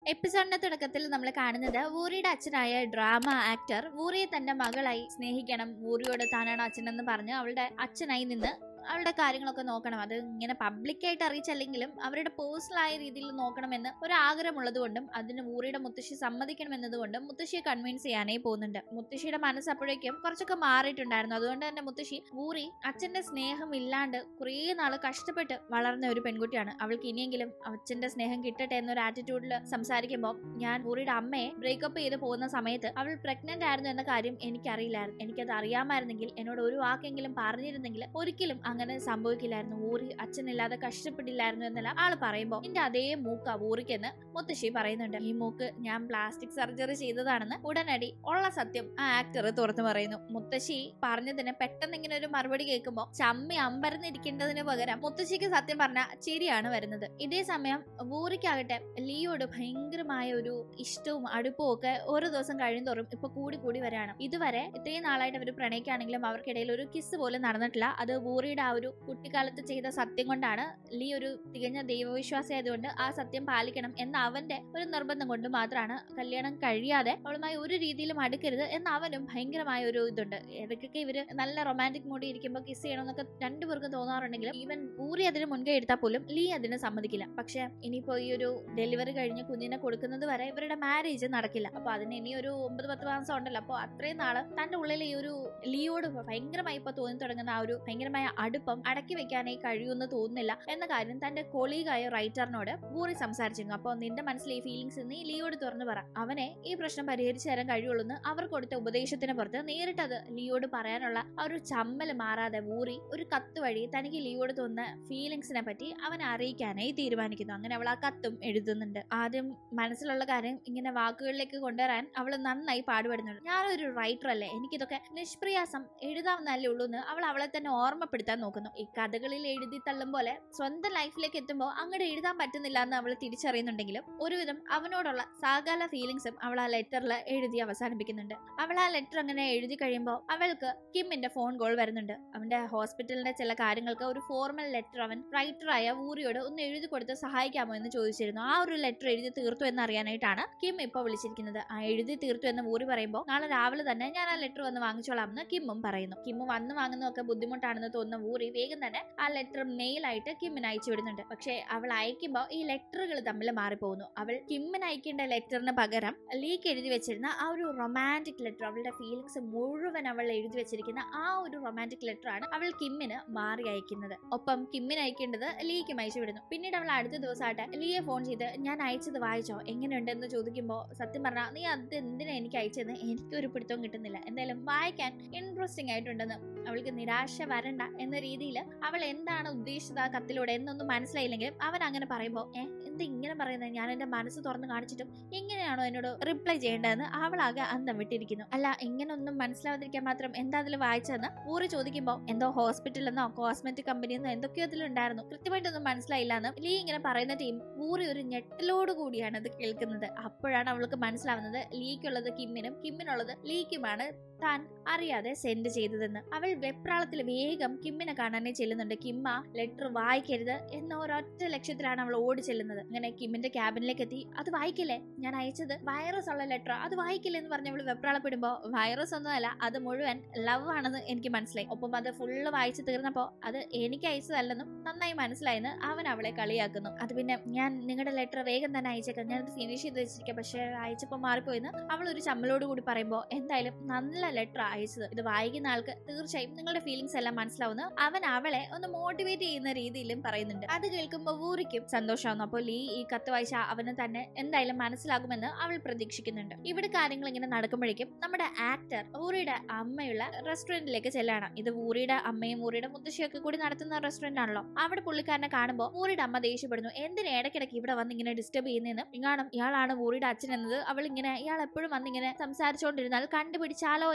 എപ്പിസോഡിന്റെ തുടക്കത്തിൽ നമ്മൾ കാണുന്നത് വൂറിയുടെ അച്ഛനായ ഡ്രാമ ആക്ടർ വൂറിയെ തന്റെ മകളായി സ്നേഹിക്കണം വൂറിയോട് താനാണ് അച്ഛനെന്ന് പറഞ്ഞ് അവളുടെ അച്ഛനായി നിന്ന് അവളുടെ കാര്യങ്ങളൊക്കെ നോക്കണം അത് ഇങ്ങനെ പബ്ലിക്കായിട്ട് അറിയിച്ചല്ലെങ്കിലും അവരുടെ പേഴ്സണലായ രീതിയിൽ നോക്കണമെന്ന് ഒരു ആഗ്രഹമുള്ളത് കൊണ്ടും അതിന് വൂറിയുടെ മുത്തശ്ശി സമ്മതിക്കണമെന്നതുകൊണ്ടും മുത്തശ്ശിയെ കൺവിൻസ് ചെയ്യാനായി പോകുന്നുണ്ട് മുത്തശ്ശിയുടെ മനസ്സ് അപ്പോഴേക്കും കുറച്ചൊക്കെ മാറിയിട്ടുണ്ടായിരുന്നു അതുകൊണ്ട് തന്നെ മുത്തശ്ശി വൂറി അച്ഛന്റെ സ്നേഹം ഇല്ലാണ്ട് കുറേ നാള് കഷ്ടപ്പെട്ട് വളർന്ന ഒരു പെൺകുട്ടിയാണ് അവൾക്ക് ഇനിയെങ്കിലും അച്ഛന്റെ സ്നേഹം കിട്ടട്ടെ എന്നൊരു ആറ്റിറ്റ്യൂഡിൽ സംസാരിക്കുമ്പോൾ ഞാൻ വൂറിയുടെ അമ്മയെ ബ്രേക്കപ്പ് ചെയ്ത് പോകുന്ന സമയത്ത് അവൾ പ്രഗ്നന്റ് ആയിരുന്നു എന്ന കാര്യം എനിക്കറിയില്ലായിരുന്നു എനിക്കത് അറിയാമായിരുന്നെങ്കിൽ എന്നോട് ഒരു വാക്കെങ്കിലും പറഞ്ഞിരുന്നെങ്കിൽ ഒരിക്കലും അങ്ങനെ സംഭവിക്കില്ലായിരുന്നു ഊറി അച്ഛനില്ലാതെ കഷ്ടപ്പെട്ടില്ലായിരുന്നു എന്നല്ല ആള് പറയുമ്പോൾ എന്റെ അതേ മൂക്ക ഊറിക്കെന്ന് മുത്തശ്ശി പറയുന്നുണ്ട് ഈ മൂക്ക് ഞാൻ പ്ലാസ്റ്റിക് സർജറി ചെയ്തതാണെന്ന് ഉടനടി ഉള്ള സത്യം ആ ആക്ടർ തുറന്നു പറയുന്നു മുത്തശ്ശി പറഞ്ഞതിന് പെട്ടെന്ന് ഇങ്ങനെ ഒരു മറുപടി കേൾക്കുമ്പോൾ ചമ്മി അമ്പരന്നിരിക്കേണ്ടതിന് പകരം മുത്തശ്ശിക്ക് സത്യം പറഞ്ഞ ചിരിയാണ് വരുന്നത് ഇതേ സമയം ഊറിക്കാകട്ടെ ലിയോട് ഭയങ്കരമായ ഒരു ഇഷ്ടവും അടുപ്പവും ഒക്കെ ഓരോ ദിവസം കഴിയുന്തോറും ഇപ്പൊ കൂടി കൂടി വരാണ് ഇതുവരെ ഇത്രയും നാളായിട്ട് അവർ പ്രണയിക്കുകയാണെങ്കിലും അവർക്കിടയിൽ ഒരു കിസ് പോലും നടന്നിട്ടില്ല അത് ഊറിയുടെ ആ ഒരു കുട്ടിക്കാലത്ത് ചെയ്ത സത്യം കൊണ്ടാണ് ലീ ഒരു തികഞ്ഞ ദൈവവിശ്വാസി ആയതുകൊണ്ട് ആ സത്യം പാലിക്കണം എന്ന അവന്റെ ഒരു നിർബന്ധം കൊണ്ട് മാത്രമാണ് കല്യാണം കഴിയാതെ അവളുമായി ഒരു രീതിയിലും അടുക്കരുത് എന്ന് അവനും ഭയങ്കരമായ ഒരു ഇതുണ്ട് ഇടയ്ക്കൊക്കെ ഇവര് നല്ല റൊമാൻറ്റിക് മൂടി ഇരിക്കുമ്പോൾ കിസ് ചെയ്യണമെന്നൊക്കെ രണ്ടുപേർക്കും തോന്നാറുണ്ടെങ്കിലും ഈവൻ ഊറി അതിന് മുൻകൈ എടുത്താൽ പോലും ലീ അതിന് സമ്മതിക്കില്ല പക്ഷെ ഇനിയിപ്പോ ഈ ഒരു ഡെലിവറി കഴിഞ്ഞ് കുഞ്ഞിനെ കൊടുക്കുന്നത് വരെ ഇവരുടെ മാരേജ് നടക്കില്ല അപ്പൊ അതിന് ഇനി ഒരു ഒമ്പത് പത്ത് മാസം ഉണ്ടല്ലോ അപ്പൊ അത്രയും നാള് തന്റെ ഉള്ളിൽ ഈ ഒരു ലിയോട് ഭയങ്കരമായി ഇപ്പൊ തോന്നി തുടങ്ങുന്ന ആ ഒരു ഭയങ്കരമായ അടുപ്പം അടക്കി വെക്കാനായി കഴിയുമെന്ന് തോന്നുന്നില്ല എന്ന കാര്യം തന്റെ കൊളീഗായ റൈറ്ററിനോട് ഊറി സംസാരിച്ചിരുന്നു അപ്പോൾ നിന്റെ മനസ്സിൽ ഈ ഫീലിങ്സ് നീ ലിയോട് തുറന്നു പറ അവനെ ഈ പ്രശ്നം പരിഹരിച്ചു തരാൻ കഴിയുള്ളൂ എന്ന് അവർ കൊടുത്ത ഉപദേശത്തിന് പുറത്ത് നേരിട്ട് അത് ലിയോട് പറയാനുള്ള ആ ഒരു ചമ്മൽ മാറാതെ ഊറി ഒരു കത്ത് വഴി തനിക്ക് ലിയോട് തോന്നുന്ന ഫീലിങ്സിനെ പറ്റി അവനെ അറിയിക്കാനായി തീരുമാനിക്കുന്നു അങ്ങനെ അവൾ ആ കത്തും എഴുതുന്നുണ്ട് ആദ്യം മനസ്സിലുള്ള കാര്യം ഇങ്ങനെ വാക്കുകളിലേക്ക് കൊണ്ടുവരാൻ അവൾ നന്നായി പാടുപെടുന്നുണ്ട് ഞാനൊരു റൈറ്റർ അല്ലേ എനിക്കിതൊക്കെ നിഷ്പ്രയാസം എഴുതാവുന്നല്ലേ ഉള്ളൂ എന്ന് അവൾ അവളെ തന്നെ ഓർമ്മപ്പെടുത്താൻ നോക്കുന്നു ഈ കഥകളിൽ എഴുതി തള്ളും പോലെ സ്വന്തം ലൈഫിലേക്ക് എത്തുമ്പോൾ അങ്ങോട്ട് എഴുതാൻ പറ്റുന്നില്ല എന്ന് അവൾ തിരിച്ചറിയുന്നുണ്ടെങ്കിലും ഒരുവിധം അവനോടുള്ള സകല ഫീലിങ്സും അവൾ ആ ലെറ്ററിൽ എഴുതി അവസാനിപ്പിക്കുന്നുണ്ട് അവൾ ആ ലെറ്റർ അങ്ങനെ എഴുതി കഴിയുമ്പോൾ അവൾക്ക് കിമ്മിന്റെ ഫോൺ കോൾ വരുന്നുണ്ട് അവന്റെ ഹോസ്പിറ്റലിന്റെ ചില കാര്യങ്ങൾക്ക് ഒരു ഫോർമൽ ലെറ്റർ അവൻ റൈറ്ററായ ഊറിയോട് ഒന്ന് എഴുതി കൊടുത്ത് സഹായിക്കാമോ എന്ന് ചോദിച്ചിരുന്നു ആ ഒരു ലെറ്റർ എഴുതി തീർത്തു എന്ന് അറിയാനായിട്ടാണ് കിം ഇപ്പോൾ വിളിച്ചിരിക്കുന്നത് ആ എഴുതി തീർത്തു എന്ന് ഊറി പറയുമ്പോൾ നാളെ രാവിലെ തന്നെ ഞാൻ ആ ലെറ്റർ വന്ന് വാങ്ങിച്ചോളാം എന്ന് കിമ്മും പറയുന്നു കിമ്മ് വന്ന് വാങ്ങുന്നതൊക്കെ ബുദ്ധിമുട്ടാണെന്ന് തോന്നുന്ന ഊറി വേഗം തന്നെ ആ ലെറ്റർ മെയിലായിട്ട് കിമ്മിന് അയച്ചു വിടുന്നുണ്ട് പക്ഷേ അവൾ അയക്കുമ്പോൾ ഈ ലെറ്ററുകൾ തമ്മിൽ മാറിപ്പോകുന്നു അവൾ കിമ്മിന് അയക്കേണ്ട ലെറ്ററിന് പകരം ലീക്ക് എഴുതി വെച്ചിരുന്ന ആ ഒരു റൊമാൻറ്റിക് ലെറ്റർ അവളുടെ ഫീലിങ്സ് മുഴുവൻ അവൾ എഴുതി വെച്ചിരിക്കുന്ന ആ ഒരു റൊമാൻറ്റിക് ലെറ്റർ ആണ് അവൾ കിമ്മിന് മാറി അയക്കുന്നത് ഒപ്പം കിമ്മിന് അയക്കേണ്ടത് ലീക്കും അയച്ചു വിടുന്നു പിന്നീട് അവൾ അടുത്ത ദിവസമായിട്ട് ലീയെ ഫോൺ ചെയ്ത് ഞാൻ അയച്ചത് വായിച്ചോ എങ്ങനെയുണ്ടെന്ന് ചോദിക്കുമ്പോൾ സത്യം പറഞ്ഞാൽ നീ അത് എന്തിനാ എനിക്ക് അയച്ചതെന്ന് എനിക്ക് ഒരു പിടുത്തവും കിട്ടുന്നില്ല എന്തായാലും വായിക്കാൻ ഇൻട്രസ്റ്റിംഗ് ആയിട്ടുണ്ടെന്ന് അവൾക്ക് നിരാശ വരണ്ട എന്ന രീതിയിൽ അവൾ എന്താണ് ഉദ്ദേശിച്ചത് ആ കത്തിലൂടെ എന്നൊന്നും മനസ്സിലായില്ലെങ്കിലും അവൻ അങ്ങനെ പറയുമ്പോൾ ഏ എന്ത് ഇങ്ങനെ പറയുന്നത് ഞാൻ എന്റെ മനസ്സ് തുറന്ന് കാണിച്ചിട്ടും എങ്ങനെയാണോ എന്നോട് റിപ്ലൈ ചെയ്യേണ്ടതെന്ന് അവളാകെ അന്തം വിട്ടിരിക്കുന്നു അല്ല ഇങ്ങനെ ഒന്നും മനസ്സിലാവാതിരിക്കാൻ മാത്രം എന്താ അതിൽ വായിച്ചതെന്ന് ഊറി ചോദിക്കുമ്പോൾ എന്തോ ഹോസ്പിറ്റലെന്നോ കോസ്മെറ്റിക് കമ്പനിയെന്നോ എന്തൊക്കെയോ അതിലുണ്ടായിരുന്നു കൃത്യമായിട്ടൊന്നും മനസ്സിലായില്ല എന്ന് ലീ ഇങ്ങനെ പറയുന്ന ടീം ഊറി ഒരു ഞെട്ടലോട് കൂടിയാണ് അത് കേൾക്കുന്നത് അപ്പോഴാണ് അവൾക്ക് മനസ്സിലാവുന്നത് ലീക്കുള്ളത് കിമ്മിനും കിമ്മിനുള്ളത് ലീക്കുമാണ് താൻ അറിയാതെ സെൻഡ് ചെയ്തതെന്ന് അവൾ വെപ്രാളത്തിൽ വേഗം കിമ്മിനെ കാണാനേ ചെല്ലുന്നുണ്ട് കിമ്മ ലെറ്റർ വായിക്കരുത് എന്ന ഒരൊറ്റ ലക്ഷ്യത്തിലാണ് അവൾ ഓടി ചെല്ലുന്നത് അങ്ങനെ കിമ്മിന്റെ ക്യാബിനിലേക്ക് എത്തി അത് വായിക്കില്ലേ ഞാൻ അയച്ചത് വൈറസ് ഉള്ള ലെറ്റർ അത് വായിക്കില്ലേ എന്ന് പറഞ്ഞ് അവൾ വെപ്രാളപ്പെടുമ്പോ വൈറസ് ഒന്നുമല്ല അത് മുഴുവൻ ലവ് ആണെന്ന് എനിക്ക് മനസ്സിലായി ഒപ്പം അത് ഫുള്ള് വായിച്ചു തീർന്നപ്പോ അത് എനിക്ക് അയച്ചതല്ലെന്നും നന്നായി മനസ്സിലായെന്ന് അവൻ അവളെ കളിയാക്കുന്നു അത് പിന്നെ ഞാൻ നിങ്ങളുടെ ലെറ്റർ വേഗം തന്നെ അയച്ചേക്കാം ഞാനത് ഫിനിഷ് ചെയ്ത് വെച്ചിരിക്കാം പക്ഷെ അയച്ചപ്പോൾ മാറിപ്പോയെന്ന് അവൾ ഒരു ചമ്മലോട് കൂടി പറയുമ്പോൾ എന്തായാലും നല്ല ലെറ്റർ അയച്ചത് ഇത് വായിക്കുന്ന ആൾക്ക് തീർച്ചയായും നിങ്ങളുടെ ഫീലിങ്സ് എല്ലാം മനസ്സിലാവുന്നു അവൻ അവളെ ഒന്ന് മോട്ടിവേറ്റ് ചെയ്യുന്ന രീതിയിലും പറയുന്നുണ്ട് അത് കേൾക്കുമ്പോൾ ഊറിക്കും സന്തോഷമാവുന്നു അപ്പോൾ ലീ ഈ കത്ത് വായിച്ച അവന് തന്നെ എന്തായാലും മനസ്സിലാകുമെന്ന് അവൾ പ്രതീക്ഷിക്കുന്നുണ്ട് ഇവിടെ കാര്യങ്ങൾ ഇങ്ങനെ നടക്കുമ്പോഴേക്കും നമ്മുടെ ആക്ടർ ഊറിയുടെ അമ്മയുള്ള റെസ്റ്റോറന്റിലേക്ക് ചെല്ലാണ് ഇത് ഊറിയുടെ അമ്മയും ഊറിയുടെ മുത്തശ്ശിയൊക്കെ കൂടി നടത്തുന്ന റെസ്റ്റോറന്റ് ആണല്ലോ അവിടെ പുള്ളിക്കാരനെ കാണുമ്പോൾ ഊറിയുടെ അമ്മ ദേഷ്യപ്പെടുന്നു എന്തിനാ ഇടയ്ക്കിടയ്ക്ക് ഇവിടെ വന്ന് ഇങ്ങനെ ഡിസ്റ്റർബ് ചെയ്യുന്നതെന്ന് ഇങ്ങാണം ഇയാളാണ് ഊറിയുടെ അച്ഛൻ എന്നത് അവൾ ഇങ്ങനെ ഇയാൾ എപ്പോഴും വന്ന് ഇങ്ങനെ സംസാരിച്ചുകൊണ്ടിരുന്നാൽ കണ്ടുപിടിച്ചാലോ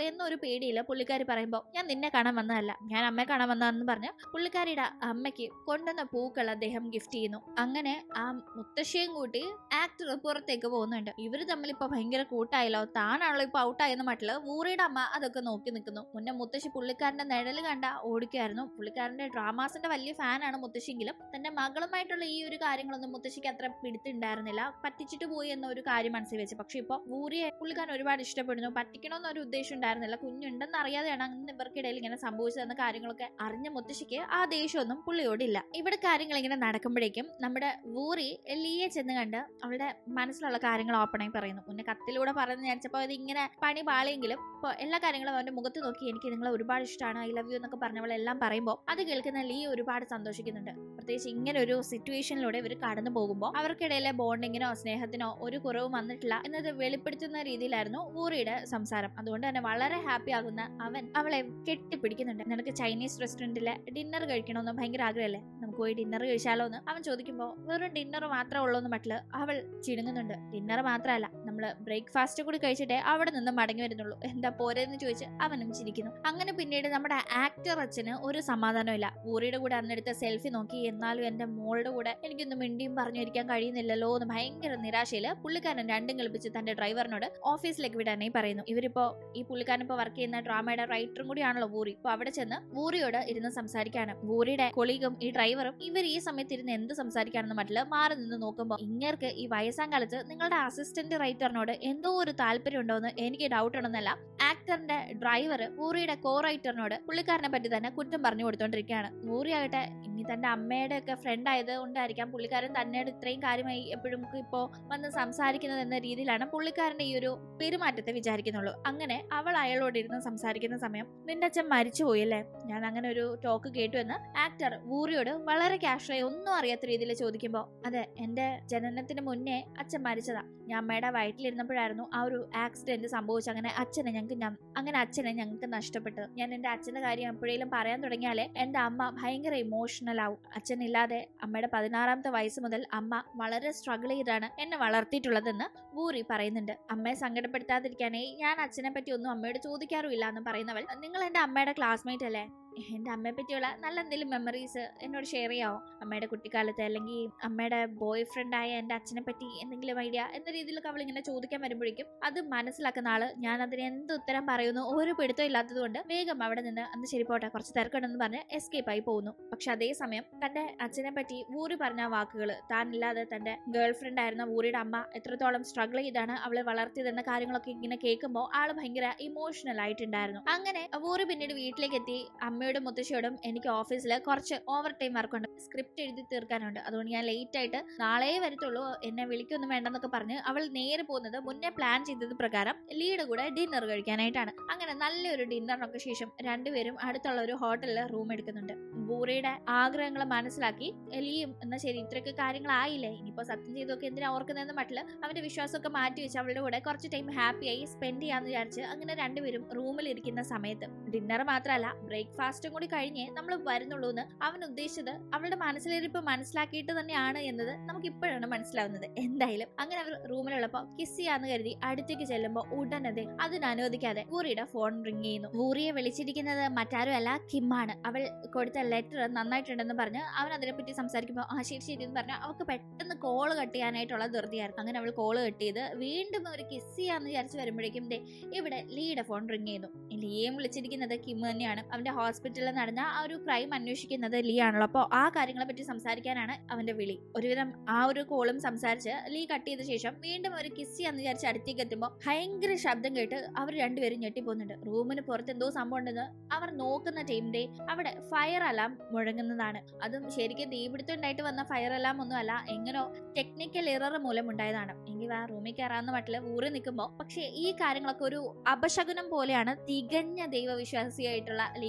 എന്നൊരു പേടിയില്ല പുള്ളിക്കാരി പറയുമ്പോൾ ഞാൻ നിന്നെ കാണാൻ വന്നതല്ല ഞാൻ അമ്മയെ കാണാൻ വന്നതെന്ന് പറഞ്ഞ് പുള്ളിക്കാരിയുടെ അമ്മയ്ക്ക് കൊണ്ടുവന്ന പൂക്കൾ അദ്ദേഹം ഗിഫ്റ്റ് ചെയ്യുന്നു അങ്ങനെ ആ മുത്തശ്ശിയും കൂട്ടി ആക്ടർ പുറത്തേക്ക് പോകുന്നുണ്ട് ഇവര് തമ്മിൽ ഇപ്പൊ ഭയങ്കര കൂട്ടായല്ലോ താനാണല്ലോ ഇപ്പൊ ഔട്ടായെന്ന മട്ടില് വൂറിയുടെ അമ്മ അതൊക്കെ നോക്കി നിൽക്കുന്നു മുന്നേ മുത്തശ്ശി പുള്ളിക്കാരന്റെ നിഴല് കണ്ട ഓടിക്കുമായിരുന്നു പുള്ളിക്കാരന്റെ ഡ്രാമാസിന്റെ വലിയ ഫാനാണ് മുത്തശ്ശിയെങ്കിലും തന്റെ മകളുമായിട്ടുള്ള ഈ ഒരു കാര്യങ്ങളൊന്നും മുത്തശ്ശിക്ക് അത്ര പിടുത്തുണ്ടായിരുന്നില്ല പറ്റിച്ചിട്ട് പോയി എന്ന ഒരു കാര്യം മനസ്സിൽ വെച്ച് പക്ഷെ ഇപ്പൊ വൂറിയെ പുള്ളിക്കാരൻ ഒരുപാട് ഇഷ്ടപ്പെടുന്നു പറ്റിക്കണമെന്നൊരു ഉദ്ദേശം ഉണ്ടായിരുന്നില്ല കുഞ്ഞുണ്ടെന്ന് അറിയാതെയാണ് അങ്ങനെ ഇവർക്കിടയിൽ ഇങ്ങനെ സംഭവിച്ചതെന്ന കാര്യങ്ങളൊക്കെ അറിഞ്ഞ മുത്തശ്ശിക്ക് ആ ദേഷ്യമൊന്നും പുള്ളിയോടില്ല ഇവിടെ കാര്യങ്ങൾ ഇങ്ങനെ നടക്കുമ്പോഴേക്കും നമ്മുടെ വൂറി ലീയെ ചെന്ന് കണ്ട് അവളുടെ മനസ്സിലുള്ള കാര്യങ്ങൾ ഓപ്പണായി പറയുന്നു മുന്നേ കത്തിലൂടെ പറയുന്ന വിചാരിച്ചപ്പോൾ ഇത് ഇങ്ങനെ പണി പാളിയെങ്കിലും ഇപ്പോൾ എല്ലാ കാര്യങ്ങളും അവന്റെ മുഖത്ത് നോക്കി എനിക്ക് നിങ്ങളെ ഒരുപാട് ഇഷ്ടമാണ് ഐ ലവ് യു എന്നൊക്കെ പറഞ്ഞവളെല്ലാം പറയുമ്പോൾ അത് കേൾക്കുന്ന ലീ ഒരുപാട് സന്തോഷിക്കുന്നുണ്ട് പ്രത്യേകിച്ച് ഇങ്ങനെ ഒരു സിറ്റുവേഷനിലൂടെ ഇവർ കടന്നു പോകുമ്പോൾ അവർക്കിടയിലെ ബോണ്ടിങ്ങിനോ സ്നേഹത്തിനോ ഒരു കുറവും വന്നിട്ടില്ല എന്നത് വെളിപ്പെടുത്തുന്ന രീതിയിലായിരുന്നു ഊറിയുടെ സംസാരം അതുകൊണ്ട് തന്നെ വളരെ ഹാപ്പി ആകുന്ന അവൻ അവളെ കെട്ടിപ്പിടിക്കുന്നുണ്ട് നിനക്ക് ചൈനീസ് റെസ്റ്റോറന്റിലെ ഡിന്നർ കഴിക്കണമെന്ന് ഭയങ്കര ആഗ്രഹമല്ലേ നമുക്ക് പോയി ഡിന്നർ കഴിച്ചാലോ എന്ന് അവൻ ചോദിക്കുമ്പോൾ വെറും ഡിന്നർ മാത്രമേ ഉള്ളൂ എന്ന് മട്ടില് അവൾ ചിണുങ്ങുന്നുണ്ട് ഡിന്നർ മാത്രമല്ല നമ്മള് ബ്രേക്ക്ഫാസ്റ്റ് കൂടി കഴിച്ചിട്ടേ അവിടെ നിന്ന് മടങ്ങി വരുന്നുള്ളൂ എന്താ പോരെന്ന് ചോദിച്ച് അവനും ചിരിക്കുന്നു അങ്ങനെ പിന്നീട് നമ്മുടെ ആക്ടർ അച്ഛന് ഒരു സമാധാനമില്ല ഊറിയുടെ കൂടെ അന്നെടുത്ത സെൽഫി നോക്കി എന്നാലും എന്റെ മോളുടെ കൂടെ എനിക്കൊന്നും മിണ്ടിയും പറഞ്ഞിരിക്കാൻ കഴിയുന്നില്ലല്ലോ എന്ന് ഭയങ്കര നിരാശയില് പുള്ളിക്കാരൻ രണ്ടും കളിപ്പിച്ച് തന്റെ ഡ്രൈവറിനോട് ഓഫീസിലേക്ക് വിടാനായി പറയുന്നു ഇവരിപ്പോ ഈ പുള്ളിക്കാരൻ ഇപ്പൊ വർക്ക് ചെയ്യുന്ന ഡ്രാമയുടെ റൈറ്ററും കൂടിയാണല്ലോ വൂറി ഇപ്പൊ അവിടെ ചെന്ന് വൂറിയോട് ഇരുന്ന് സംസാരിക്കാണ് വൂറിയുടെ കൊളീഗും ഈ ഡ്രൈവറും ഇവർ ഈ സമയത്ത് ഇരുന്ന് എന്ത് സംസാരിക്കാണെന്ന് മറ്റില്ല മാറി നിന്ന് നോക്കുമ്പോൾ ഇങ്ങർക്ക് ഈ വയസ്സാം കാലത്ത് നിങ്ങളുടെ അസിസ്റ്റന്റ് റൈറ്ററിനോട് എന്തോ ഒരു താല്പര്യം ഉണ്ടോന്ന് എനിക്ക് ഡൗട്ട് ഉണ്ടെന്നല്ല ആക്ടറിന്റെ ഡ്രൈവർ വൂറിയുടെ കോ റൈറ്ററിനോട് പുള്ളിക്കാരനെ പറ്റി തന്നെ കുറ്റം പറഞ്ഞു കൊടുത്തോണ്ടിരിക്കുകയാണ് വൂറി ആകട്ടെ ഇനി തന്റെ അമ്മയുടെ ഒക്കെ ഫ്രണ്ട് ആയത് കൊണ്ടായിരിക്കാം പുള്ളിക്കാരൻ തന്നോട് ഇത്രയും കാര്യമായി എപ്പോഴും ഇപ്പോ വന്ന് സംസാരിക്കുന്നത് എന്ന രീതിയിലാണ് പുള്ളിക്കാരന്റെ ഈ ഒരു പെരുമാറ്റത്തെ വിചാരിക്കുന്നുള്ളൂ അങ്ങനെ അവൾ അയാളോട് ഇരുന്ന് സംസാരിക്കുന്ന സമയം നിന്റെ അച്ഛൻ മരിച്ചുപോയല്ലേ ഞാൻ അങ്ങനെ ഒരു ടോക്ക് കേട്ടു എന്ന് ആക്ടർ വൂറിയോട് വളരെ കാഷ്വായി ഒന്നും അറിയാത്ത രീതിയിൽ ചോദിക്കുമ്പോൾ അതെ എന്റെ ജനനത്തിന് മുന്നേ അച്ഛൻ മരിച്ചതാ ഞാൻ അമ്മയുടെ വയറ്റിലിരുന്നപ്പോഴായിരുന്നു ആ ഒരു ആക്സിഡന്റ് സംഭവിച്ചു അങ്ങനെ അച്ഛനെ ഞങ്ങൾക്ക് ഞ- അങ്ങനെ അച്ഛനെ ഞങ്ങൾക്ക് നഷ്ടപ്പെട്ടത് ഞാൻ എന്റെ അച്ഛന്റെ കാര്യം എപ്പോഴേലും പറയാൻ തുടങ്ങിയാലേ എന്റെ അമ്മ ഭയങ്കര ഇമോഷണൽ ആവും അച്ഛനില്ലാതെ അമ്മയുടെ പതിനാറാമത്തെ വയസ്സ് മുതൽ അമ്മ വളരെ സ്ട്രഗിൾ ചെയ്താണ് എന്നെ വളർത്തിയിട്ടുള്ളതെന്ന് വൂറി പറയുന്നുണ്ട് അമ്മയെ സങ്കടപ്പെടുത്താതിരിക്കാനേ ഞാൻ അച്ഛനെ പറ്റി ഒന്നും അമ്മയോട് ചോദിക്കാറുമില്ല എന്ന് പറയുന്നവൾ നിങ്ങൾ എന്റെ അമ്മയുടെ ക്ലാസ്മേറ്റ് അല്ലേ എന്റെ അമ്മയെ പറ്റിയുള്ള നല്ല എന്തെങ്കിലും മെമ്മറീസ് എന്നോട് ഷെയർ ചെയ്യാവോ അമ്മയുടെ കുട്ടിക്കാലത്ത് അല്ലെങ്കിൽ അമ്മയുടെ ബോയ് ഫ്രണ്ട് ആയ എന്റെ അച്ഛനെ പറ്റി എന്തെങ്കിലും ഐഡിയ എന്ന രീതിയിലൊക്കെ അവൾ ഇങ്ങനെ ചോദിക്കാൻ വരുമ്പോഴേക്കും അത് മനസ്സിലാക്കുന്ന ആള് ഞാൻ അതിന് എന്ത് ഉത്തരം പറയുന്നു ഒരു പിടുത്തം ഇല്ലാത്തത് കൊണ്ട് വേഗം അവിടെ നിന്ന് അന്ന് ശരി പോട്ടെ കുറച്ച് തിരക്കുണ്ടെന്ന് പറഞ്ഞ് എസ്കേപ്പ് ആയി പോകുന്നു പക്ഷെ അതേസമയം തന്റെ അച്ഛനെ പറ്റി വൂറി പറഞ്ഞ വാക്കുകൾ താനില്ലാതെ തന്റെ ഗേൾ ഫ്രണ്ട് ആയിരുന്ന വൂറിയുടെ അമ്മ എത്രത്തോളം സ്ട്രഗിൾ ചെയ്താണ് അവളെ വളർത്തിയതെന്ന കാര്യങ്ങളൊക്കെ ഇങ്ങനെ കേൾക്കുമ്പോൾ ആള് ഭയങ്കര ഇമോഷണൽ ആയിട്ടുണ്ടായിരുന്നു അങ്ങനെ വൂറി പിന്നീട് വീട്ടിലേക്ക് എത്തി അമ്മയോടും മുത്തശ്ശിയോടും എനിക്ക് ഓഫീസിൽ കുറച്ച് ഓവർ ടൈം വർക്കുണ്ട് സ്ക്രിപ്റ്റ് എഴുതി തീർക്കാനുണ്ട് അതുകൊണ്ട് ഞാൻ ലേറ്റ് ആയിട്ട് നാളെ വരത്തുള്ളൂ എന്നെ വിളിക്കൊന്നും വേണ്ടെന്നൊക്കെ പറഞ്ഞ് അവൾ നേരെ പോകുന്നത് മുന്നേ പ്ലാൻ ചെയ്തത് പ്രകാരം ലീഡ് കൂടെ ഡിന്നർ കഴിക്കാനായിട്ടാണ് അങ്ങനെ നല്ലൊരു ഡിന്നറിനൊക്കെ ശേഷം രണ്ടുപേരും അടുത്തുള്ള ഒരു ഹോട്ടലിൽ റൂം എടുക്കുന്നുണ്ട് ബൂറയുടെ ആഗ്രഹങ്ങൾ മനസ്സിലാക്കി എലിയും എന്നാ ശരി ഇത്രയൊക്കെ കാര്യങ്ങളായില്ലേ ഇനിയിപ്പോ സത്യം ചെയ്തൊക്കെ എന്തിനാ ഓർക്കുന്നതെന്ന് മട്ടില് അവന്റെ വിശ്വാസമൊക്കെ മാറ്റി വെച്ച് അവളുടെ കൂടെ കുറച്ച് ടൈം ഹാപ്പിയായി സ്പെൻഡ് ചെയ്യാന്ന് വിചാരിച്ച് അങ്ങനെ രണ്ടുപേരും റൂമിൽ ഇരിക്കുന്ന സമയത്ത് ഡിന്നർ മാത്രമല്ല ബ്രേക്ക്ഫാസ്റ്റും കൂടി കഴിഞ്ഞ് നമ്മൾ വരുന്നുള്ളൂ എന്ന് അവൻ ഉദ്ദേശിച്ചത് അവളുടെ മനസ്സിലിരിപ്പ് മനസ്സിലാക്കിയിട്ട് തന്നെയാണ് എന്നത് നമുക്ക് ഇപ്പോഴാണ് മനസ്സിലാവുന്നത് എന്തായാലും അങ്ങനെ അവർ റൂമിലുള്ളപ്പോ കിസ് ചെയ്യാന്ന് കരുതി അടുത്തേക്ക് ചെല്ലുമ്പോൾ ഉടനതെ അതിന് അനുവദിക്കാതെ വൂറിയുടെ ഫോൺ റിങ് ചെയ്യുന്നു വൂറിയെ വിളിച്ചിരിക്കുന്നത് മറ്റാരും അല്ല കിമ്മാണ് അവൾ കൊടുത്ത ലെറ്റർ നന്നായിട്ടുണ്ടെന്ന് പറഞ്ഞ് അവൻ അതിനെപ്പറ്റി സംസാരിക്കുമ്പോൾ ആ ശരി ശരി എന്ന് പറഞ്ഞാൽ അവൾക്ക് പെട്ടെന്ന് കോള് കട്ട് ചെയ്യാനായിട്ടുള്ള ധൃതിയായിരുന്നു അങ്ങനെ അവൾ കോള് കട്ട് ചെയ്ത് വീണ്ടും ഒരു കിസ് ചെയ്യാന്ന് വിചാരിച്ച് വരുമ്പോഴേക്കും ദേ ഇവിടെ ലീയുടെ ഫോൺ റിങ് ചെയ്യുന്നു ലീയും വിളിച്ചിരിക്കുന്നത് കിം തന്നെയാണ് അവന്റെ ഹോസ്പിറ്റലിൽ നടന്ന ആ ഒരു ക്രൈം അന്വേഷിക്കുന്നത് ലീ ആണല്ലോ അപ്പോൾ ആ കാര്യങ്ങളെ പറ്റി സംസാരിക്കാനാണ് അവന്റെ വിളി ഒരുവിധം ആ ഒരു കോളും സംസാരിച്ച് ലീ കട്ട് ചെയ്ത ശേഷം വീണ്ടും ഒരു കിസ് ചെയ്യാന്ന് വിചാരിച്ച് അടുത്തേക്ക് എത്തുമ്പോൾ ഭയങ്കര ശബ്ദം കേട്ട് അവർ രണ്ടുപേരും ഞെട്ടിപ്പോകുന്നുണ്ട് റൂമിന് പുറത്ത് എന്തോ സംഭവം ഉണ്ടെന്ന് അവർ നോക്കുന്ന ടൈമിന്റെ അവിടെ ഫയർ അലാം മുഴങ്ങുന്നതാണ് അതും ശരിക്കും തീപിടുത്തം ഉണ്ടായിട്ട് വന്ന ഫയർ അലാം ഒന്നും അല്ല എങ്ങനോ ടെക്നിക്കൽ എറർ മൂലം ഉണ്ടായതാണ് എങ്കിൽ ആ റൂമിൽ കയറാവുന്ന മട്ടില് ഊറി നിൽക്കുമ്പോൾ പക്ഷേ ഈ കാര്യങ്ങളൊക്കെ ഒരു അപശകുനം പോലെയാണ് തികഞ്ഞ ദൈവവിശ്വാസിയായിട്ടുള്ള ലീക്ക് തോന്നുന്നത്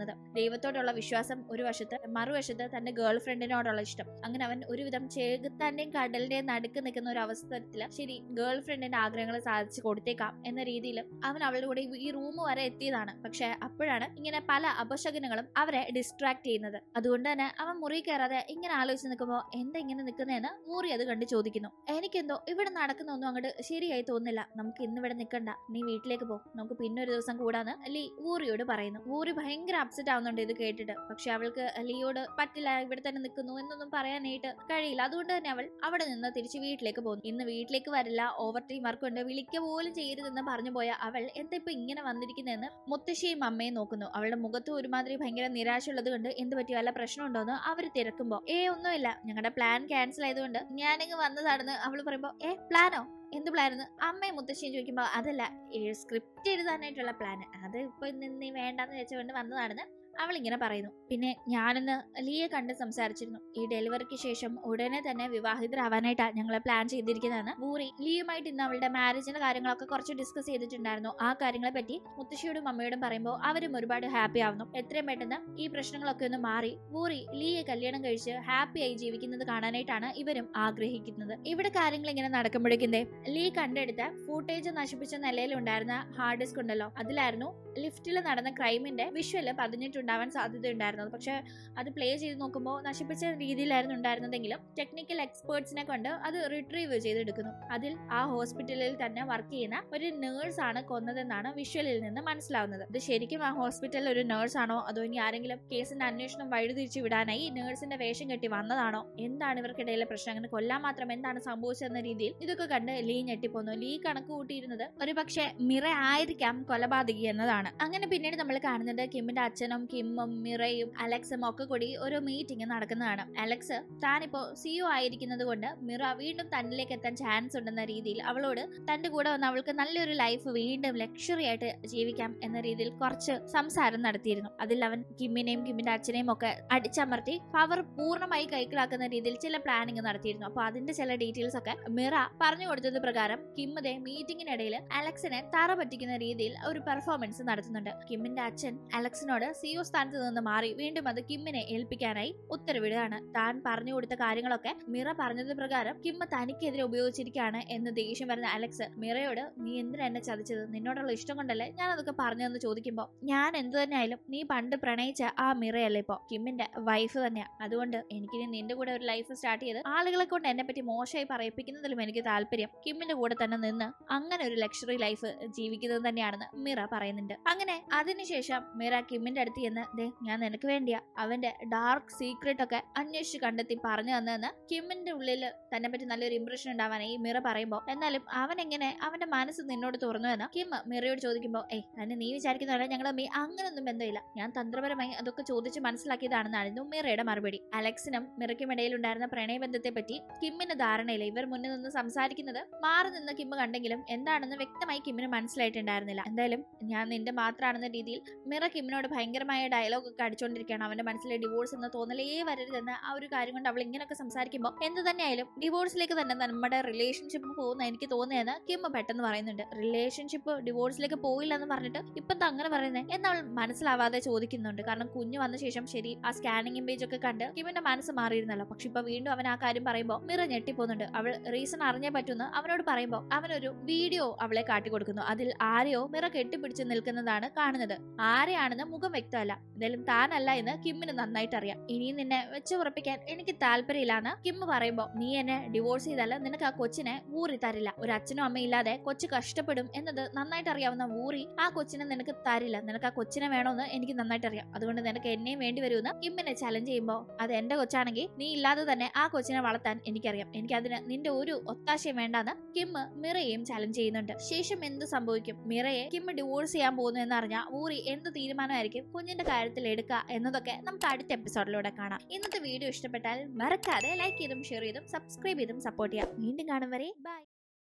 നിൽക്കുന്നത് ദൈവത്തോടുള്ള വിശ്വാസം ഒരു വശത്ത് മറുവശത്ത് തന്റെ ഗേൾ ഫ്രണ്ടിനോടുള്ള ഇഷ്ടം അങ്ങനെ അവൻ ഒരുവിധം ചെകുത്താന്റെയും കടലിന്റെയും നടുക്ക് നിൽക്കുന്ന ഒരു അവസരത്തില് ശരി ഗേൾ ഫ്രണ്ടിന്റെ ആഗ്രഹങ്ങൾ സാധിച്ചു കൊടുത്തേക്കാം എന്ന രീതിയിൽ അവൻ അവളുടെ കൂടെ ഈ റൂം വരെ എത്തിയതാണ് പക്ഷെ അപ്പോഴാണ് ഇങ്ങനെ പല അപശകനങ്ങളും അവരെ ഡിസ്ട്രാക്ട് ചെയ്യുന്നത് അതുകൊണ്ട് തന്നെ അവൻ മുറി കയറാതെ ഇങ്ങനെ ആലോചിച്ച് നിൽക്കുമ്പോൾ എന്താ ഇങ്ങനെ നിൽക്കുന്നതെന്ന് മൂറി അത് കണ്ട് ചോദിക്കുന്നു എനിക്കെന്തോ ഇവിടെ നടക്കുന്നൊന്നും അങ്ങോട്ട് ശരിയായി തോന്നുന്നില്ല നമുക്ക് ഇന്ന് ഇവിടെ നിൽക്കണ്ട നീ വീട്ടിലേക്ക് പോ നമുക്ക് പിന്നെ ഒരു ദിവസം കൂടാന്ന് ലീ ഊറിയോട് പറയുന്നു ഊറി ഭയങ്കര അപ്സെറ്റ് ആവുന്നുണ്ട് ഇത് കേട്ടിട്ട് പക്ഷെ അവൾക്ക് ലീയോട് പറ്റില്ല ഇവിടെ തന്നെ നിൽക്കുന്നു എന്നൊന്നും പറയാനായിട്ട് കഴിയില്ല അതുകൊണ്ട് തന്നെ അവൾ അവിടെ നിന്ന് തിരിച്ച് വീട്ടിലേക്ക് പോകുന്നു ഇന്ന് വീട്ടിലേക്ക് വരില്ല ഓവർ ടൈം വർക്ക് ഉണ്ട് വിളിക്കുക പോലും ചെയ്യരുതെന്ന് പറഞ്ഞു പോയ അവൾ എന്താ ഇപ്പൊ ഇങ്ങനെ വന്നിരിക്കുന്നതെന്ന് മുത്തശ്ശിയും അമ്മയും നോക്കുന്നു അവളുടെ മുഖത്ത് ഒരുമാതിരി ഭയങ്കര നിരാശയുള്ളത് കൊണ്ട് എന്ത് പറ്റി വല്ല പ്രശ്നമുണ്ടോന്ന് അവർ തിരക്കുമ്പോ ഏ ഒന്നുമില്ല ഞങ്ങളുടെ പ്ലാൻ ക്യാൻസൽ ആയതുകൊണ്ട് ഞാനിങ്ങ് വന്നതാണെന്ന് അവൾ പറയുമ്പോ ഏ പ്ലാനോ എന്ത് പ്ലാനെന്ന് അമ്മയും മുത്തശ്ശിയും ചോദിക്കുമ്പോൾ അതല്ല സ്ക്രിപ്റ്റ് എഴുതാനായിട്ടുള്ള പ്ലാൻ അത് ഇപ്പൊ ഇന്ന് വേണ്ടെന്ന് വെച്ചുകൊണ്ട് വന്നതാണെന്ന് അവൾ ഇങ്ങനെ പറയുന്നു പിന്നെ ഞാനിന്ന് ലീയെ കണ്ട് സംസാരിച്ചിരുന്നു ഈ ഡെലിവറിക്ക് ശേഷം ഉടനെ തന്നെ വിവാഹിതരാവാനായിട്ടാണ് ഞങ്ങൾ പ്ലാൻ ചെയ്തിരിക്കുന്നതെന്ന് ബൂറി ലീയുമായിട്ട് ഇന്ന് അവളുടെ മാരേജിന്റെ കാര്യങ്ങളൊക്കെ കുറച്ച് ഡിസ്കസ് ചെയ്തിട്ടുണ്ടായിരുന്നു ആ കാര്യങ്ങളെ പറ്റി മുത്തശ്ശിയോടും അമ്മയോടും പറയുമ്പോൾ അവരും ഒരുപാട് ഹാപ്പി ആവുന്നു എത്രയും പെട്ടെന്ന് ഈ പ്രശ്നങ്ങളൊക്കെ ഒന്ന് മാറി ബൂറി ലീയെ കല്യാണം കഴിച്ച് ഹാപ്പിയായി ജീവിക്കുന്നത് കാണാനായിട്ടാണ് ഇവരും ആഗ്രഹിക്കുന്നത് ഇവിടെ കാര്യങ്ങൾ ഇങ്ങനെ നടക്കുമ്പോഴേക്കിന്തേ ലീ കണ്ടെടുത്ത ഫൂട്ടേജ് നശിപ്പിച്ച നിലയിലുണ്ടായിരുന്ന ഹാർഡ് ഡിസ്ക് ഉണ്ടല്ലോ അതിലായിരുന്നു ലിഫ്റ്റിൽ നടന്ന ക്രൈമിന്റെ വിഷ്വല് പതിഞ്ഞിട്ടുണ്ടാവാൻ സാധ്യതയുണ്ടായിരുന്നത് പക്ഷെ അത് പ്ലേ ചെയ്ത് നോക്കുമ്പോൾ നശിപ്പിച്ച രീതിയിലായിരുന്നു ഉണ്ടായിരുന്നതെങ്കിലും ടെക്നിക്കൽ എക്സ്പേർട്സിനെ കൊണ്ട് അത് റിട്രീവ് ചെയ്തെടുക്കുന്നു അതിൽ ആ ഹോസ്പിറ്റലിൽ തന്നെ വർക്ക് ചെയ്യുന്ന ഒരു നേഴ്സ് ആണ് കൊന്നതെന്നാണ് വിഷ്വലിൽ നിന്ന് മനസ്സിലാവുന്നത് ഇത് ശരിക്കും ആ ഹോസ്പിറ്റലിൽ ഒരു നേഴ്സ് ആണോ അതോ ഇനി ആരെങ്കിലും കേസിന്റെ അന്വേഷണം വഴിതിരിച്ചു വിടാനായി ഈ നേഴ്സിന്റെ വേഷം കെട്ടി വന്നതാണോ എന്താണ് ഇവർക്കിടയിലെ പ്രശ്നം അങ്ങനെ കൊല്ലാൻ മാത്രം എന്താണ് സംഭവിച്ചതെന്ന രീതിയിൽ ഇതൊക്കെ കണ്ട് ലീ ഞെട്ടിപ്പോന്നു ലീ കണക്ക് കൂട്ടിയിരുന്നത് ഒരു പക്ഷേ മിറ ആയിരിക്കാം കൊലപാതകി എന്നതാണ് അങ്ങനെ പിന്നീട് നമ്മൾ കാണുന്നത് കിമ്മിന്റെ അച്ഛനും കിമ്മും മിറയും അലക്സും ഒക്കെ കൂടി ഒരു മീറ്റിംഗ് നടക്കുന്നതാണ് അലക്സ് താനിപ്പോ സിഒ ആയിരിക്കുന്നത് കൊണ്ട് മിറ വീണ്ടും തന്നിലേക്ക് എത്താൻ ചാൻസ് ഉണ്ടെന്ന രീതിയിൽ അവളോട് തന്റെ കൂടെ വന്ന് അവൾക്ക് നല്ലൊരു ലൈഫ് വീണ്ടും ലക്ഷറി ആയിട്ട് ജീവിക്കാം എന്ന രീതിയിൽ കുറച്ച് സംസാരം നടത്തിയിരുന്നു അതിൽ അവൻ കിമ്മിനെയും കിമ്മിന്റെ അച്ഛനെയും ഒക്കെ അടിച്ചമർത്തി പവർ പൂർണ്ണമായി കൈക്കലാക്കുന്ന രീതിയിൽ ചില പ്ലാനിങ് നടത്തിയിരുന്നു അപ്പൊ അതിന്റെ ചില ഡീറ്റെയിൽസ് ഒക്കെ മിറ പറഞ്ഞു കൊടുത്തത് പ്രകാരം കിമ്മതെ മീറ്റിംഗിനിടയിൽ അലക്സിനെ തറ പറ്റിക്കുന്ന രീതിയിൽ ഒരു പെർഫോമൻസ് നടത്തുന്നുണ്ട് കിമ്മിന്റെ അച്ഛൻ അലക്സിനോട് സിഒ സ്ഥാനത്ത് നിന്ന് മാറി വീണ്ടും അത് കിമ്മിനെ ഏൽപ്പിക്കാനായി ഉത്തരവിടുകയാണ് താൻ പറഞ്ഞു കൊടുത്ത കാര്യങ്ങളൊക്കെ മിറ പറഞ്ഞത് പ്രകാരം കിമ്മ തനിക്കെതിരെ ഉപയോഗിച്ചിരിക്കുകയാണ് എന്ന് ദേഷ്യം വരുന്ന അലക്സ് മിറയോട് നീ എന്തിനാ എന്നെ ചതിച്ചത് നിന്നോടുള്ള ഇഷ്ടം കൊണ്ടല്ലേ ഞാൻ അതൊക്കെ പറഞ്ഞതെന്ന് ചോദിക്കുമ്പോൾ ഞാൻ എന്തു തന്നെ ആയാലും നീ പണ്ട് പ്രണയിച്ച ആ മിറയല്ലേ ഇപ്പോ കിമ്മിന്റെ വൈഫ് തന്നെയാ അതുകൊണ്ട് എനിക്കിനി നിന്റെ കൂടെ ഒരു ലൈഫ് സ്റ്റാർട്ട് ചെയ്ത് ആളുകളെ കൊണ്ട് എന്നെ പറ്റി മോശമായി പറയിപ്പിക്കുന്നതിലും എനിക്ക് താല്പര്യം കിമ്മിന്റെ കൂടെ തന്നെ നിന്ന് അങ്ങനെ ഒരു ലക്ഷറി ലൈഫ് ജീവിക്കുന്നത് തന്നെയാണെന്ന് മിറ പറയുന്നുണ്ട് അങ്ങനെ അതിനുശേഷം മിറ കിമ്മിന്റെ അടുത്ത് ചെന്ന് ദേ ഞാൻ നിനക്ക് വേണ്ടിയാ അവന്റെ ഡാർക്ക് സീക്രട്ട് ഒക്കെ അന്വേഷിച്ച് കണ്ടെത്തി പറഞ്ഞു തന്നെന്ന് കിമ്മിന്റെ ഉള്ളിൽ തന്നെ പറ്റി നല്ലൊരു ഇംപ്രഷൻ ഉണ്ടാവാനായി മിറ പറയുമ്പോൾ എന്നാലും അവൻ എങ്ങനെ അവന്റെ മനസ്സ് നിന്നോട് തുറന്നു എന്ന് കിം മിറയോട് ചോദിക്കുമ്പോൾ ഏയ് തന്നെ നീ വിചാരിക്കുന്ന പോലെ ഞങ്ങൾ തമ്മിൽ അങ്ങനൊന്നും ബന്ധമില്ല ഞാൻ തന്ത്രപരമായി അതൊക്കെ ചോദിച്ച് മനസ്സിലാക്കിയതാണെന്നായിരുന്നു മിറയുടെ മറുപടി അലക്സിനും മിറയ്ക്കും ഇടയിലുണ്ടായിരുന്ന പ്രണയബന്ധത്തെ പറ്റി കിമ്മിന് ധാരണയില്ല ഇവർ മുന്നിൽ നിന്ന് സംസാരിക്കുന്നത് മാറി നിന്ന് കിമ്മ് കണ്ടെങ്കിലും എന്താണെന്ന് വ്യക്തമായി കിമ്മിന് മനസ്സിലായിട്ടുണ്ടായിരുന്നില്ല എന്തായാലും ഞാൻ നിന്റെ മാത്രമാണെന്ന രീതിയിൽ മിറ കിമ്മിനോട് ഭയങ്കരമായ ഡയലോഗ് ഒക്കെ അടിച്ചുകൊണ്ടിരിക്കുകയാണ് അവന്റെ മനസ്സിലെ ഡിവോഴ്സ് എന്ന തോന്നലേ വരരുതെന്ന് ആ ഒരു കാര്യം കൊണ്ട് അവൾ ഇങ്ങനെയൊക്കെ സംസാരിക്കുമ്പോൾ എന്ത് തന്നെയായാലും ഡിവോഴ്സിലേക്ക് തന്നെ നമ്മുടെ റിലേഷൻഷിപ്പ് പോകുന്ന എനിക്ക് തോന്നിയെന്ന് കിമ്മ പെട്ടെന്ന് പറയുന്നുണ്ട് റിലേഷൻഷിപ്പ് ഡിവോഴ്സിലേക്ക് പോയില്ല എന്ന് പറഞ്ഞിട്ട് ഇപ്പം എന്താ അങ്ങനെ പറയുന്നത് എന്നവൾ മനസ്സിലാവാതെ ചോദിക്കുന്നുണ്ട് കാരണം കുഞ്ഞു വന്ന ശേഷം ശരി ആ സ്കാനിങ് ഇമേജ് ഒക്കെ കണ്ട് കിമ്മിന്റെ മനസ്സ് മാറിയിരുന്നല്ലോ പക്ഷെ ഇപ്പൊ വീണ്ടും അവൻ ആ കാര്യം പറയുമ്പോൾ മിറ ഞെട്ടിപ്പോകുന്നുണ്ട് അവൾ റീസൺ അറിഞ്ഞേ പറ്റുമെന്ന് അവനോട് പറയുമ്പോൾ അവനൊരു വീഡിയോ അവളെ കാട്ടിക്കൊടുക്കുന്നു അതിൽ ആരെയോ മിറ കെട്ടിപ്പിടിച്ച് നിൽക്കുന്നതാണ് കാണുന്നത് ആരെയാണെന്ന് മുഖം വ്യക്തമല്ല എന്തായാലും താനല്ല എന്ന് കിമ്മിന് നന്നായിട്ട് അറിയാം ഇനിയും നിന്നെ വെച്ച് ഉറപ്പിക്കാൻ എനിക്ക് താല്പര്യമില്ലാന്ന് കിമ്മ് പറയുമ്പോൾ നീ എന്നെ ഡിവോഴ്സ് ചെയ്താൽ നിനക്ക് ആ കൊച്ചിനെ ഊറി തരില്ല ഒരു അച്ഛനും അമ്മയും ഇല്ലാതെ കൊച്ചു കഷ്ടപ്പെടും എന്നത് നന്നായിട്ട് അറിയാവുന്ന ഊറി ആ കൊച്ചിനെ നിനക്ക് തരില്ല നിനക്ക് ആ കൊച്ചിനെ വേണമെന്ന് എനിക്ക് നന്നായിട്ട് അറിയാം അതുകൊണ്ട് നിനക്ക് എന്നെയും വേണ്ടി വരുമെന്ന് കിമ്മിനെ ചലഞ്ച് ചെയ്യുമ്പോൾ അത് എന്റെ കൊച്ചാണെങ്കിൽ നീ ഇല്ലാതെ തന്നെ ആ കൊച്ചിനെ വളർത്താൻ എനിക്കറിയാം എനിക്ക് അതിന് നിന്റെ ഒരു ഒത്താശയും വേണ്ടാന്ന് കിമ്മ് മിറയെയും ചലഞ്ച് ചെയ്യുന്നുണ്ട് ശേഷം എന്ത് സംഭവിക്കും മിറയെ കിമ്മ് ഡിവോഴ്സ് ചെയ്യാൻ പോകുന്നു എന്നറിഞ്ഞാൽ ഊറി എന്ത് തീരുമാനമായിരിക്കും കുഞ്ഞിന്റെ കാര്യത്തിൽ എടുക്കുക എന്നതൊക്കെ നമുക്ക് അടുത്ത എപ്പിസോഡിലൂടെ കാണാം ഇന്നത്തെ വീഡിയോ ഇഷ്ടപ്പെട്ടാൽ മറക്കാതെ ലൈക്ക് ചെയ്തും ഷെയർ ചെയ്തും സബ്സ്ക്രൈബ് ചെയ്തും സപ്പോർട്ട് ചെയ്യാം വീണ്ടും കാണും വരെ ബൈ